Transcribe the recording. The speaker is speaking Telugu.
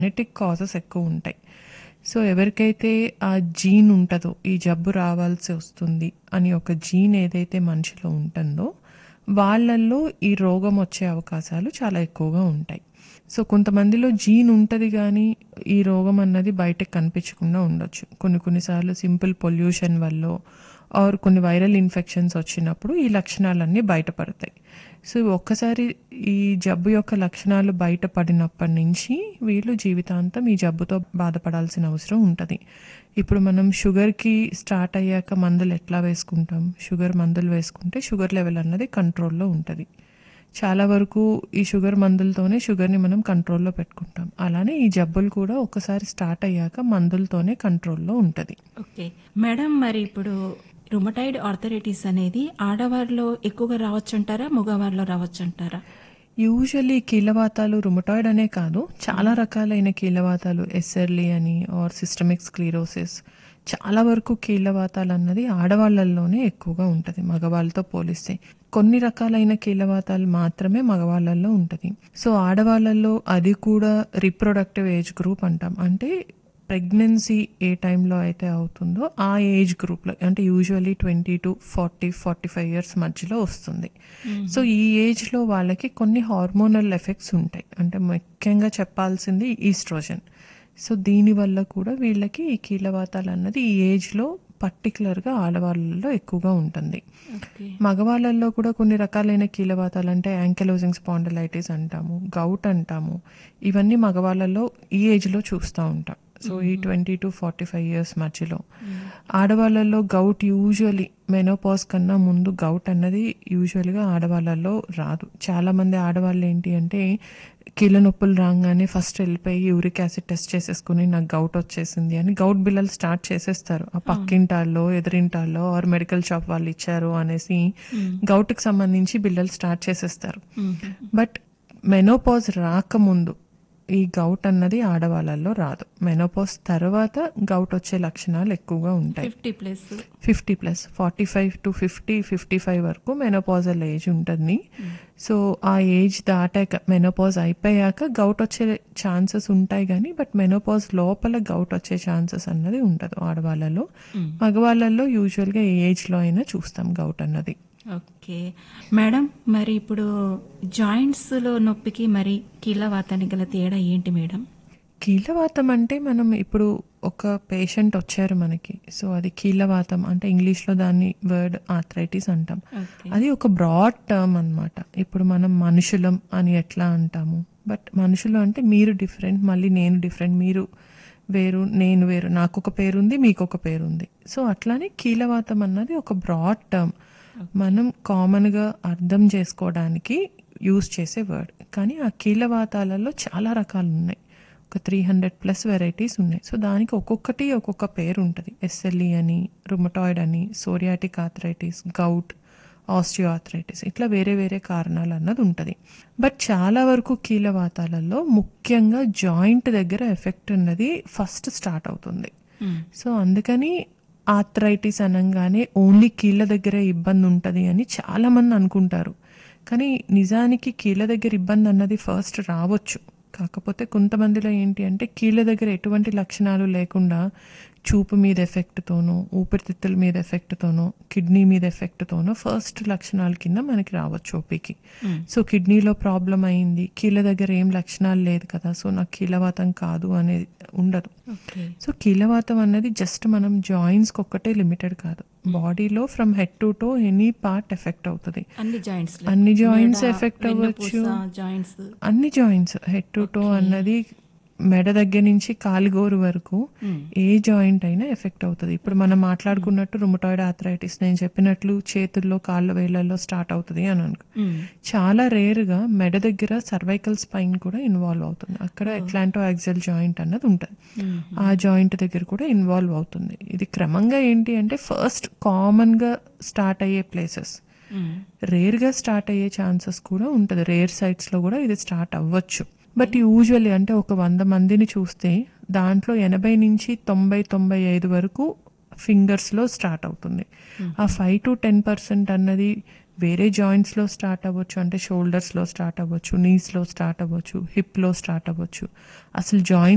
జెనెటిక్ కాజెస్ ఎక్కువ ఉంటాయి సో ఎవరికైతే ఆ జీన్ ఉంటుందో ఈ జబ్బు రావాల్సి వస్తుంది అని ఒక జీన్ ఏదైతే మనిషిలో ఉంటుందో వాళ్ళల్లో ఈ రోగం వచ్చే అవకాశాలు చాలా ఎక్కువగా ఉంటాయి సో కొంతమందిలో జీన్ ఉంటుంది కానీ ఈ రోగం అన్నది బయటకు కనిపించకుండా ఉండొచ్చు కొన్ని కొన్నిసార్లు సింపుల్ పొల్యూషన్ వల్ల ఆర్ కొన్ని వైరల్ ఇన్ఫెక్షన్స్ వచ్చినప్పుడు ఈ లక్షణాలన్నీ బయటపడతాయి సో ఒక్కసారి ఈ జబ్బు యొక్క లక్షణాలు బయటపడినప్పటి నుంచి వీళ్ళు జీవితాంతం ఈ జబ్బుతో బాధపడాల్సిన అవసరం ఉంటుంది ఇప్పుడు మనం షుగర్కి స్టార్ట్ అయ్యాక మందులు ఎట్లా వేసుకుంటాం షుగర్ మందులు వేసుకుంటే షుగర్ లెవెల్ అన్నది కంట్రోల్లో ఉంటుంది చాలా వరకు ఈ షుగర్ మందులతోనే షుగర్ని మనం కంట్రోల్లో పెట్టుకుంటాం అలానే ఈ జబ్బులు కూడా ఒకసారి స్టార్ట్ అయ్యాక మందులతోనే కంట్రోల్లో ఉంటుంది ఓకే మేడం మరి ఇప్పుడు రుమటైడ్ ఆర్థరైటిస్ అనేది ఆడవారిలో ఎక్కువగా రావచ్చు అంటారా మగవారిలో రావచ్చు అంటారా యూజువల్లీ కీళ్ళవాతాలు రుమటాయిడ్ అనే కాదు చాలా రకాలైన కీళ్ళవాతాలు ఎస్ఎర్లీ అని ఆర్ సిస్టమిక్ స్క్లీరోసిస్ చాలా వరకు కీళ్ళవాతాలు అన్నది ఆడవాళ్ళల్లోనే ఎక్కువగా ఉంటుంది మగవాళ్ళతో పోలిస్తే కొన్ని రకాలైన కీళ్ళవాతాలు మాత్రమే మగవాళ్ళల్లో ఉంటుంది సో ఆడవాళ్ళల్లో అది కూడా రిప్రొడక్టివ్ ఏజ్ గ్రూప్ అంటాం అంటే ప్రెగ్నెన్సీ ఏ టైంలో అయితే అవుతుందో ఆ ఏజ్ గ్రూప్లో అంటే usually twenty to forty forty five years మధ్యలో వస్తుంది సో ఈ ఏజ్లో వాళ్ళకి కొన్ని హార్మోనల్ ఎఫెక్ట్స్ ఉంటాయి అంటే ముఖ్యంగా చెప్పాల్సింది ఈస్ట్రోజన్ సో దీనివల్ల కూడా వీళ్ళకి ఈ కీళ్ళవాతాలు అన్నది ఈ ఏజ్లో పర్టికులర్గా ఆడవాళ్ళలో ఎక్కువగా ఉంటుంది ఓకే మగవాళ్ళల్లో కూడా కొన్ని రకాలైన కీలవాతాలు అంటే యాంకెలోజింగ్ స్పాండలైటిస్ అంటాము గౌట్ అంటాము ఇవన్నీ మగవాళ్ళల్లో ఈ ఏజ్లో చూస్తూ ఉంటాం సో ఈ twenty to forty five years మధ్యలో ఆడవాళ్ళల్లో గౌట్ యూజువలీ మెనోపాజ్ కన్నా ముందు గౌట్ అన్నది యూజువల్గా ఆడవాళ్ళల్లో రాదు చాలా మంది ఆడవాళ్ళు ఏంటి అంటే కీళ్ళ నొప్పులు రాగానే ఫస్ట్ వెళ్ళిపోయి యూరిక్ యాసిడ్ టెస్ట్ చేసేసుకుని నాకు గౌట్ వచ్చేసింది అని గౌట్ బిల్లలు స్టార్ట్ చేసేస్తారు ఆ పక్కింటాల్లో ఎదురింటాల్లో ఆర్ మెడికల్ షాప్ వాళ్ళు ఇచ్చారు అనేసి గౌట్కి సంబంధించి బిల్లలు స్టార్ట్ చేసేస్తారు బట్ మెనోపాజ్ రాకముందు ఈ గౌట్ అన్నది ఆడవాళ్ళల్లో రాదు మెనోపాజ్ తర్వాత గౌట్ వచ్చే లక్షణాలు ఎక్కువగా ఉంటాయి fifty plus fifty plus forty five to fifty fifty five వరకు మెనోపాజల్ ఏజ్ ఉంటుంది సో ఆ ఏజ్ దాటాక మెనోపాజ్ అయిపోయాక గౌట్ వచ్చే ఛాన్సెస్ ఉంటాయి కానీ బట్ మెనోపాజ్ లోపల గౌట్ వచ్చే ఛాన్సెస్ అన్నది ఉండదు ఆడవాళ్ళలో మగవాళ్ళల్లో యూజువల్గా ఏ ఏజ్లో అయినా చూస్తాం గౌట్ అన్నది ఓకే మేడం మరి ఇప్పుడు జాయింట్స్ లో నొప్పికి మరి కీళ్ళవాతానికి గల తేడా ఏంటి మేడం కీళ్ళవాతం అంటే మనం ఇప్పుడు ఒక పేషెంట్ వచ్చారు మనకి సో అది కీళ్ళవాతం అంటే ఇంగ్లీష్లో దాన్ని వర్డ్ ఆథరైటిస్ అంటాం ఓకే అది ఒక బ్రాడ్ టర్మ్ అన్నమాట ఇప్పుడు మనం మనుషులం అని ఎట్లా అంటాము బట్ మనుషులు అంటే మీరు డిఫరెంట్ మళ్ళీ నేను డిఫరెంట్ మీరు వేరు నేను వేరు నాకు ఒక పేరుంది మీకు ఒక పేరుంది సో అట్లానే కీలవాతం అన్నది ఒక బ్రాడ్ టర్మ్ మనం కామన్గా అర్థం చేసుకోవడానికి యూజ్ చేసే వర్డ్ కానీ ఆ కీలవాతాలలో చాలా రకాలు ఉన్నాయి ఒక త్రీ హండ్రెడ్ ప్లస్ వెరైటీస్ ఉన్నాయి సో దానికి ఒక్కొక్కటి ఒక్కొక్క పేరు ఉంటుంది ఎస్ఎల్ఈ అని రుమటాయిడ్ అని సోరియాటిక్ ఆథరైటిస్ గౌట్ ఆస్టియోఆథరైటిస్ ఇట్లా వేరే వేరే కారణాలు అన్నది ఉంటుంది బట్ చాలా వరకు కీలవాతాలలో ముఖ్యంగా జాయింట్ దగ్గర ఎఫెక్ట్ ఉన్నది ఫస్ట్ స్టార్ట్ అవుతుంది సో అందుకని ఆథరైటిస్ అనగానే ఓన్లీ కీళ్ళ దగ్గరే ఇబ్బంది ఉంటుంది అని చాలా మంది అనుకుంటారు కానీ నిజానికి కీళ్ళ దగ్గర ఇబ్బంది అన్నది ఫస్ట్ రావచ్చు కాకపోతే కొంతమందిలో ఏంటి అంటే కీళ్ళ దగ్గర ఎటువంటి లక్షణాలు లేకుండా చూపు మీద ఎఫెక్ట్తోనో ఊపిరితిత్తుల మీద ఎఫెక్ట్తోనో కిడ్నీ మీద ఎఫెక్ట్తోనో ఫస్ట్ లక్షణాల కింద మనకి రావచ్చు ఓపీకి సో కిడ్నీలో ప్రాబ్లం అయింది కీళ్ళ దగ్గర ఏం లక్షణాలు లేదు కదా సో నాకు కీళ్ళవాతం కాదు అనేది ఉండదు ఓకే సో కీళ్ళవాతం అన్నది జస్ట్ మనం జాయింట్స్కి ఒక్కటే లిమిటెడ్ కాదు బాడీలో from head to toe any part effect అవుతుంది అన్ని జాయింట్స్ అన్ని joints affect అవ్వచ్చు. జాయింట్స్ అన్ని జాయింట్స్ హెడ్ టు టో అన్నది మెడ దగ్గర నుంచి కాలిగోరు వరకు ఏ జాయింట్ అయినా ఎఫెక్ట్ అవుతుంది ఇప్పుడు మనం మాట్లాడుకున్నట్టు రుమటాయిడ్ ఆథరైటిస్ నేను చెప్పినట్లు చేతుల్లో కాళ్ళ వేళ్ళల్లో స్టార్ట్ అవుతుంది అని అనుకో చాలా రేర్గా మెడ దగ్గర సర్వైకల్ స్పైన్ కూడా ఇన్వాల్వ్ అవుతుంది అక్కడ ఎట్లాంటో యాక్సెల్ జాయింట్ అన్నది ఉంటుంది ఆ జాయింట్ దగ్గర కూడా ఇన్వాల్వ్ అవుతుంది ఇది క్రమంగా ఏంటి అంటే ఫస్ట్ కామన్గా స్టార్ట్ అయ్యే ప్లేసెస్ రేర్గా స్టార్ట్ అయ్యే ఛాన్సెస్ కూడా ఉంటుంది రేర్ సైట్స్లో కూడా ఇది స్టార్ట్ అవ్వచ్చు బట్ యూజువల్లీ అంటే ఒక వంద మందిని చూస్తే దాంట్లో ఎనభై నుంచి తొంభై తొంభై ఐదు వరకు ఫింగర్స్లో స్టార్ట్ అవుతుంది ఆ ఫైవ్ టు టెన్ పర్సెంట్ అన్నది వేరే జాయింట్స్లో స్టార్ట్ అవ్వచ్చు అంటే షోల్డర్స్లో స్టార్ట్ అవ్వచ్చు నీస్లో స్టార్ట్ అవ్వచ్చు హిప్లో స్టార్ట్ అవ్వచ్చు అసలు జాయింట్